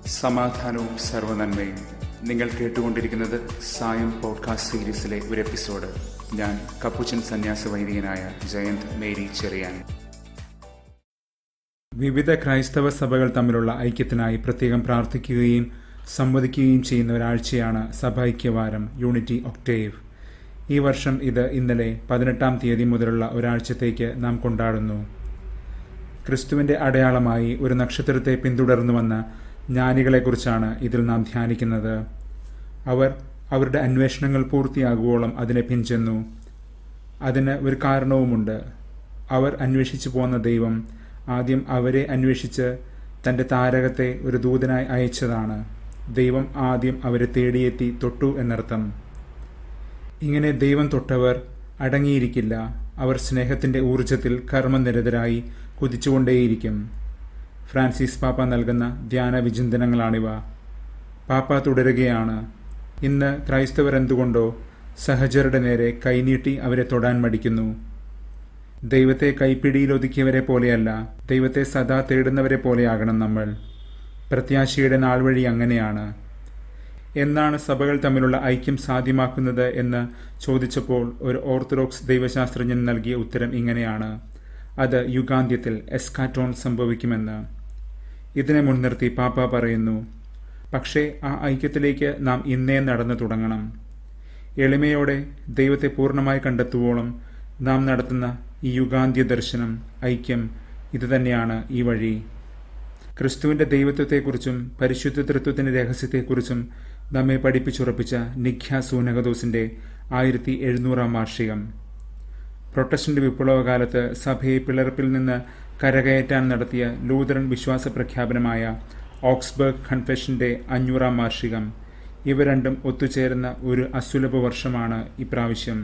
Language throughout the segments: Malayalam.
സമാധാനവും സർവനന്മയും നിങ്ങൾ കേട്ടുകൊണ്ടിരിക്കുന്നത് സായം പോഡ്കാസ്റ്റ് സീരീസിലെ ഒരു എപ്പിസോഡ് ഞാൻ കപ്പുച്ചൻ സന്യാസ വൈദികനായ ജയന്ത് മേരി ചെറിയാൻ വിവിധ ക്രൈസ്തവ സഭകൾ തമ്മിലുള്ള ഐക്യത്തിനായി പ്രത്യേകം പ്രാർത്ഥിക്കുകയും സംവദിക്കുകയും ചെയ്യുന്ന ഒരാഴ്ചയാണ് സഭ ഐക്യവാരം യൂണിറ്റി ഒക്ടേവ് ഈ വർഷം ഇത് ഇന്നലെ പതിനെട്ടാം തീയതി മുതലുള്ള ഒരാഴ്ചത്തേക്ക് നാം കൊണ്ടാടുന്നു ക്രിസ്തുവിന്റെ അടയാളമായി ഒരു നക്ഷത്രത്തെ പിന്തുടർന്നു വന്ന ജ്ഞാനികളെക്കുറിച്ചാണ് ഇതിൽ നാം ധ്യാനിക്കുന്നത് അവർ അവരുടെ അന്വേഷണങ്ങൾ പൂർത്തിയാകുവോളം അതിനെ പിൻചെന്നു അതിന് ഒരു കാരണവുമുണ്ട് അവർ അന്വേഷിച്ചു പോന്ന ദൈവം ആദ്യം അവരെ അന്വേഷിച്ച് തന്റെ താരകത്തെ ഒരു ദൂതനായി അയച്ചതാണ് ദൈവം ആദ്യം അവരെ തേടിയെത്തി തൊട്ടു എന്നർത്ഥം ഇങ്ങനെ ദൈവം തൊട്ടവർ അടങ്ങിയിരിക്കില്ല അവർ സ്നേഹത്തിന്റെ ഊർജത്തിൽ കർമ്മനിരതരായി കുതിച്ചുകൊണ്ടേയിരിക്കും ഫ്രാൻസിസ് പാപ്പ നൽകുന്ന ധ്യാന വിചിന്തനങ്ങളാണിവ പാപ്പ തുടരുകയാണ് ഇന്ന് ക്രൈസ്തവർ എന്തുകൊണ്ടോ സഹചരുടെ നേരെ കൈനീട്ടി അവരെ തൊടാൻ മടിക്കുന്നു ദൈവത്തെ കൈപ്പിടിയിലൊതുക്കിയവരെ പോലെയല്ല ദൈവത്തെ സദാ തേടുന്നവരെ പോലെയാകണം നമ്മൾ പ്രത്യാശയുടെ നാൾ വഴി അങ്ങനെയാണ് എന്നാണ് സഭകൾ തമ്മിലുള്ള ഐക്യം സാധ്യമാക്കുന്നത് എന്ന് ചോദിച്ചപ്പോൾ ഒരു ഓർത്തഡോക്സ് ദൈവശാസ്ത്രജ്ഞൻ നൽകിയ ഉത്തരം ഇങ്ങനെയാണ് അത് യുഗാന്ത്യത്തിൽ എസ്കാറ്റോൺ സംഭവിക്കുമെന്ന് ഇതിനെ മുൻനിർത്തി പാപ്പ പറയുന്നു പക്ഷേ ആ ഐക്യത്തിലേക്ക് നാം ഇന്നേ നടന്നു തുടങ്ങണം എളിമയോടെ ദൈവത്തെ പൂർണ്ണമായി കണ്ടെത്തുവോളം നാം നടത്തുന്ന ഈ യുഗാന്ത്യ ദർശനം ഐക്യം ഇതുതന്നെയാണ് ഈ വഴി ക്രിസ്തുവിന്റെ ദൈവത്വത്തെക്കുറിച്ചും പരിശുദ്ധ തൃത്വത്തിന്റെ രഹസ്യത്തെക്കുറിച്ചും നമ്മെ പഠിപ്പിച്ചുറപ്പിച്ച നിഖ്യ സൂനകദോസിന്റെ ആയിരത്തി എഴുന്നൂറാം വാർഷികം പ്രൊട്ടസ്റ്റന്റ് വിപ്ലവകാലത്ത് സഭയെ പിളർപ്പിൽ നിന്ന് കരകയറ്റാൻ നടത്തിയ ലൂതറൻ വിശ്വാസ പ്രഖ്യാപനമായ ഓക്സ്ബർഗ് കൺഫെഷന്റെ അഞ്ഞൂറാം വാർഷികം ഇവ രണ്ടും ഒത്തുചേരുന്ന ഒരു അസുലഭ വർഷമാണ് ഇപ്രാവശ്യം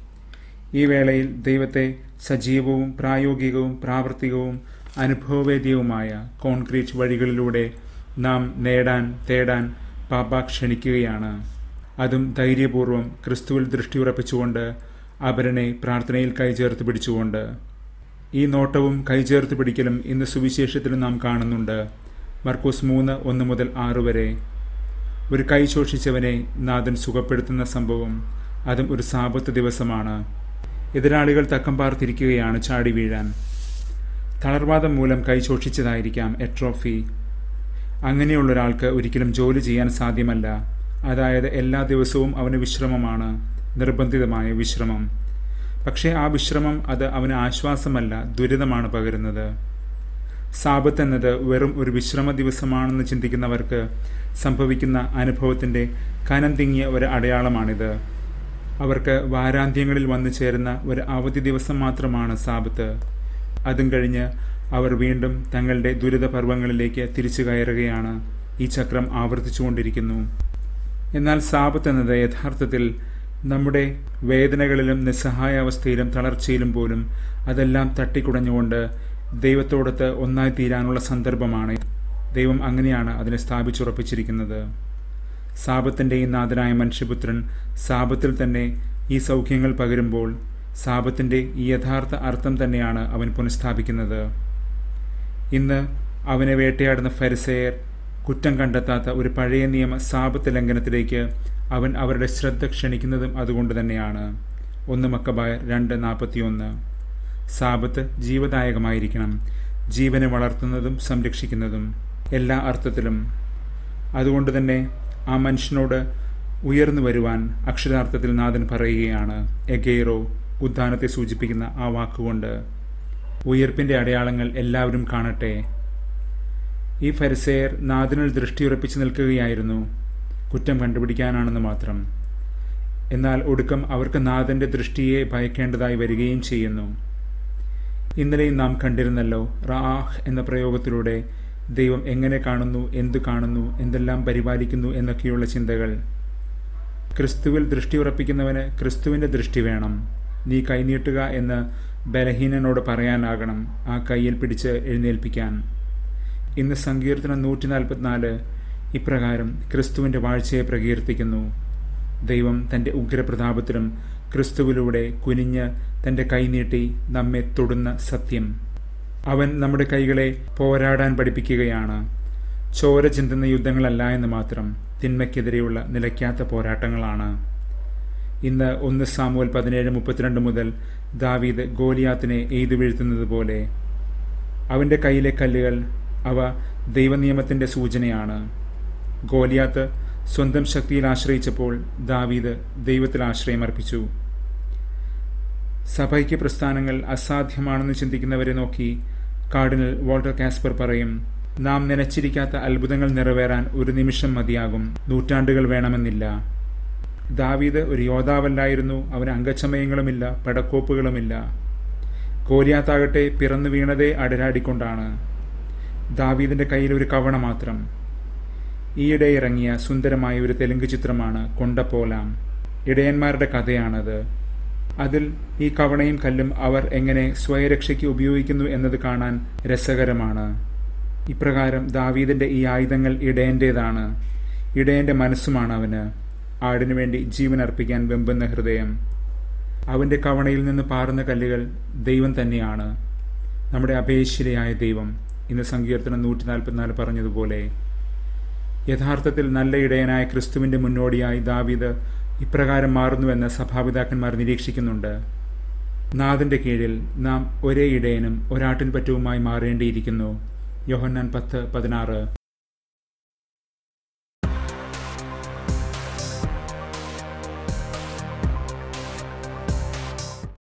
ഈ വേളയിൽ ദൈവത്തെ സജീവവും പ്രായോഗികവും പ്രാവർത്തികവും അനുഭവവേദ്യവുമായ കോൺക്രീറ്റ് വഴികളിലൂടെ നാം നേടാൻ തേടാൻ പാപ്പ ക്ഷണിക്കുകയാണ് അതും ധൈര്യപൂർവ്വം ക്രിസ്തുവിൽ ദൃഷ്ടിയുറപ്പിച്ചുകൊണ്ട് അവരനെ പ്രാർത്ഥനയിൽ കൈചേർത്ത് പിടിച്ചുകൊണ്ട് ഈ നോട്ടവും കൈചേർത്ത് പിടിക്കലും ഇന്ന് സുവിശേഷത്തിലും നാം കാണുന്നുണ്ട് മർക്കോസ് മൂന്ന് ഒന്ന് മുതൽ ആറ് വരെ ഒരു കൈ ശോഷിച്ചവനെ നാഥൻ സുഖപ്പെടുത്തുന്ന സംഭവം അതും ഒരു സാപത്ത് ദിവസമാണ് എതിരാളികൾ തക്കം പാർത്തിരിക്കുകയാണ് ചാടി വീഴാൻ തളർവാദം മൂലം കൈ ശോഷിച്ചതായിരിക്കാം എട്രോഫി അങ്ങനെയുള്ള ഒരാൾക്ക് ഒരിക്കലും ജോലി ചെയ്യാൻ സാധ്യമല്ല അതായത് എല്ലാ ദിവസവും അവന് വിശ്രമമാണ് നിർബന്ധിതമായ വിശ്രമം പക്ഷേ ആ വിശ്രമം അത് അവന് ആശ്വാസമല്ല ദുരിതമാണ് പകരുന്നത് സാപത്ത് എന്നത് വെറും ഒരു വിശ്രമ ദിവസമാണെന്ന് ചിന്തിക്കുന്നവർക്ക് സംഭവിക്കുന്ന അനുഭവത്തിന്റെ കനം തിങ്ങിയ ഒരു അടയാളമാണിത് അവർക്ക് വാരാന്ത്യങ്ങളിൽ വന്നു ചേരുന്ന ഒരു അവധി ദിവസം മാത്രമാണ് സാപത്ത് അതും കഴിഞ്ഞ് അവർ വീണ്ടും തങ്ങളുടെ ദുരിതപർവങ്ങളിലേക്ക് തിരിച്ചു കയറുകയാണ് ഈ ചക്രം ആവർത്തിച്ചുകൊണ്ടിരിക്കുന്നു എന്നാൽ സാപത്ത് എന്നത് യഥാർത്ഥത്തിൽ നമ്മുടെ വേദനകളിലും നിസ്സഹായാവസ്ഥയിലും തളർച്ചയിലും പോലും അതെല്ലാം തട്ടിക്കുടഞ്ഞുകൊണ്ട് ദൈവത്തോടൊത്ത് ഒന്നായി തീരാനുള്ള സന്ദർഭമാണ് ദൈവം അങ്ങനെയാണ് അതിനെ സ്ഥാപിച്ചുറപ്പിച്ചിരിക്കുന്നത് സാപത്തിന്റെ ഈ നാഥനായ മനുഷ്യപുത്രൻ സാപത്തിൽ തന്നെ ഈ സൗഖ്യങ്ങൾ പകരുമ്പോൾ സാപത്തിന്റെ ഈ യഥാർത്ഥ അർത്ഥം തന്നെയാണ് അവൻ പുനഃസ്ഥാപിക്കുന്നത് ഇന്ന് അവനെ വേട്ടയാടുന്ന ഫരിസെയർ കുറ്റം കണ്ടെത്താത്ത ഒരു പഴയ നിയമ സാപത്ത് ലംഘനത്തിലേക്ക് അവൻ അവരുടെ ശ്രദ്ധ ക്ഷണിക്കുന്നതും അതുകൊണ്ട് തന്നെയാണ് ഒന്ന് മക്കബായ രണ്ട് നാൽപ്പത്തിയൊന്ന് സാപത്ത് ജീവദായകമായിരിക്കണം ജീവനെ വളർത്തുന്നതും സംരക്ഷിക്കുന്നതും എല്ലാ അർത്ഥത്തിലും അതുകൊണ്ട് തന്നെ ആ മനുഷ്യനോട് ഉയർന്നു വരുവാൻ അക്ഷരാർത്ഥത്തിൽ നാഥൻ പറയുകയാണ് എഗെയ്റോ ഉദ്ധാനത്തെ സൂചിപ്പിക്കുന്ന ആ വാക്കുകൊണ്ട് ഉയർപ്പിന്റെ അടയാളങ്ങൾ എല്ലാവരും കാണട്ടെ ഈ ഫരിസെയർ നാഥനിൽ ദൃഷ്ടിയുറപ്പിച്ചു നിൽക്കുകയായിരുന്നു കുറ്റം കണ്ടുപിടിക്കാനാണെന്ന് മാത്രം എന്നാൽ ഒടുക്കം അവർക്ക് നാഥന്റെ ദൃഷ്ടിയെ ഭയക്കേണ്ടതായി വരികയും ചെയ്യുന്നു ഇന്നലെയും നാം കണ്ടിരുന്നല്ലോ റാഹ് എന്ന പ്രയോഗത്തിലൂടെ ദൈവം എങ്ങനെ കാണുന്നു എന്തു കാണുന്നു എന്തെല്ലാം പരിപാലിക്കുന്നു എന്നൊക്കെയുള്ള ചിന്തകൾ ക്രിസ്തുവിൽ ദൃഷ്ടിയുറപ്പിക്കുന്നവന് ക്രിസ്തുവിന്റെ ദൃഷ്ടി വേണം നീ കൈനീട്ടുക എന്ന് ബലഹീനനോട് പറയാനാകണം ആ കയ്യിൽ പിടിച്ച് എഴുന്നേൽപ്പിക്കാൻ ഇന്ന് സങ്കീർത്തനം നൂറ്റി നാൽപ്പത്തിനാല് ഇപ്രകാരം ക്രിസ്തുവിന്റെ വാഴ്ചയെ പ്രകീർത്തിക്കുന്നു ദൈവം തന്റെ ഉഗ്രപ്രതാപത്തിലും ക്രിസ്തുവിലൂടെ കുനിഞ്ഞ് തന്റെ കൈനീട്ടി നമ്മെ തൊടുന്ന സത്യം അവൻ നമ്മുടെ കൈകളെ പോരാടാൻ പഠിപ്പിക്കുകയാണ് ചോര ചിന്തുന്ന യുദ്ധങ്ങളല്ല എന്ന് മാത്രം തിന്മയ്ക്കെതിരെയുള്ള നിലയ്ക്കാത്ത പോരാട്ടങ്ങളാണ് ഇന്ന് ഒന്ന് സാമുവൽ പതിനേഴ് മുപ്പത്തിരണ്ട് മുതൽ ദാവീദ് ഗോലിയാത്തിനെ എയ്തു വീഴ്ത്തുന്നത് പോലെ അവൻ്റെ കയ്യിലെ കല്ലുകൾ അവ ദൈവനിയമത്തിൻ്റെ സൂചനയാണ് ഗോലിയാത്ത് സ്വന്തം ശക്തിയിൽ ആശ്രയിച്ചപ്പോൾ ദാവീദ് ദൈവത്തിൽ ആശ്രയം അർപ്പിച്ചു സഭയ്ക്ക് പ്രസ്ഥാനങ്ങൾ അസാധ്യമാണെന്ന് ചിന്തിക്കുന്നവരെ നോക്കി കാർഡിനൽ വാൾട്ടർ കാസ്പർ പറയും നാം നനച്ചിരിക്കാത്ത അത്ഭുതങ്ങൾ നിറവേറാൻ ഒരു നിമിഷം മതിയാകും നൂറ്റാണ്ടുകൾ വേണമെന്നില്ല ദാവീദ് ഒരു യോദ്ധാവല്ലായിരുന്നു അവന് അംഗച്ചമയങ്ങളുമില്ല പടക്കോപ്പുകളുമില്ല ഗോലിയാത്താകട്ടെ പിറന്നു വീണതേ അടരാടിക്കൊണ്ടാണ് ദാവീദിന്റെ കയ്യിൽ ഒരു കവണ മാത്രം ഈയിടെ ഇറങ്ങിയ സുന്ദരമായ ഒരു തെലുങ്ക് ചിത്രമാണ് കൊണ്ടപ്പോലാം ഇടയന്മാരുടെ കഥയാണത് അതിൽ ഈ കവണയും കല്ലും അവർ എങ്ങനെ സ്വയരക്ഷയ്ക്ക് ഉപയോഗിക്കുന്നു എന്നത് കാണാൻ രസകരമാണ് ഇപ്രകാരം ദാവീദിന്റെ ഈ ആയുധങ്ങൾ ഇടയന്റേതാണ് ഇടയന്റെ മനസ്സുമാണ് അവന് ആടിനു വേണ്ടി ജീവൻ അർപ്പിക്കാൻ വെമ്പുന്ന ഹൃദയം അവന്റെ കവണയിൽ നിന്ന് പാറുന്ന കല്ലുകൾ ദൈവം തന്നെയാണ് നമ്മുടെ അപേക്ഷിതയായ ദൈവം ഇന്ന് സങ്കീർത്തനം നൂറ്റി നാൽപ്പത്തിനാല് പറഞ്ഞതുപോലെ യഥാർത്ഥത്തിൽ നല്ല ഇടയനായ ക്രിസ്തുവിന്റെ മുന്നോടിയായി ദാവീദ് ഇപ്രകാരം മാറുന്നുവെന്ന് സഭാപിതാക്കന്മാർ നിരീക്ഷിക്കുന്നുണ്ട് നാഥന്റെ കീഴിൽ നാം ഒരേ ഇടയനും ഒരാട്ടിൻ പറ്റവുമായി മാറേണ്ടിയിരിക്കുന്നു യോഹന്നാൻ പത്ത് പതിനാറ്